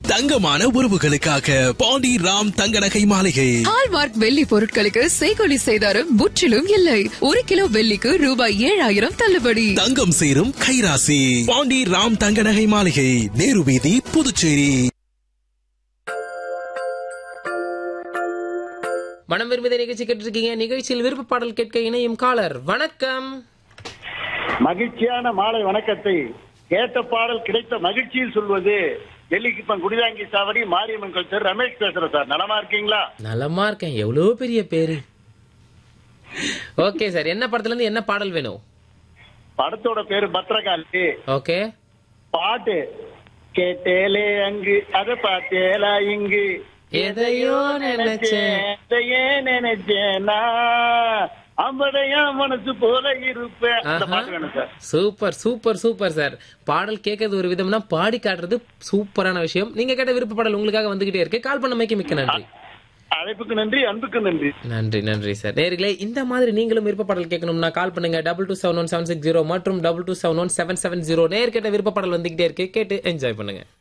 தங்கமான உறவுகளுக்காக பாண்டி ராம் தங்க நகை மாளிகை ஹால்மார்க் வெள்ளி பொருட்களுக்கு செய்கொலி செய்தாரும் முற்றிலும் இல்லை ஒரு கிலோ வெள்ளிக்கு ரூபாய் ஏழாயிரம் தள்ளுபடி தங்கம் சேரும் கைராசி பாண்டி ராம் தங்க நகை மாளிகை நேரு வீதி புதுச்சேரி மனம் விரும்புத நிகழ்ச்சி கேட்டிருக்கீங்க நிகழ்ச்சியில் விருப்ப பாடல் கேட்க இணையும் காலர் வணக்கம் மகிழ்ச்சியான மாலை வணக்கத்தை கேட்ட பாடல் கிடைத்த மகிழ்ச்சியில் சொல்வது டெல்லிக்குப்பம் குடிதாங்கி சாவடி மாரியம்மன் கோயில் தெரு ரமேஷ் பேசுறேன் சார் நலமா இருக்கீங்களா நலமா இருக்கேன் எவ்வளவு பெரிய பேரு ஓகே சார் என்ன படத்துல இருந்து என்ன பாடல் வேணும் படத்தோட பேரு பத்ரகாளி ஓகே பாட்டு கேட்டேலே அங்கு அத பார்த்தேலா இங்கு எதையோ நினைச்சேன் எதையே நினைச்சேன் நான் அம்படையா மனசு போல இருப்பேன் அந்த ஆஹா. பாட்டு வேணும் sir super super super sir பாடல் கேட்கறது ஒரு விதம்னா பாடி காட்டுறது சூப்பரான விஷயம் நீங்க கேட்ட விருப்ப பாடல் உங்களுக்காக வந்துகிட்டே இருக்கு கால் பண்ணமைக்கு மிக்க நன்றி அழைப்புக்கு நன்றி அன்புக்கு நன்றி நன்றி நன்றி சார் நேர்களே இந்த மாதிரி நீங்களும் விருப்ப பாடல் கேட்கணும்னா கால் பண்ணுங்க double two seven one seven six zero மற்றும் double two seven one seven seven zero நேர் கேட்ட விருப்ப பாடல் வந்துகிட்டே இருக்கு கேட்டு என்ஜாய் பண்ணுங்க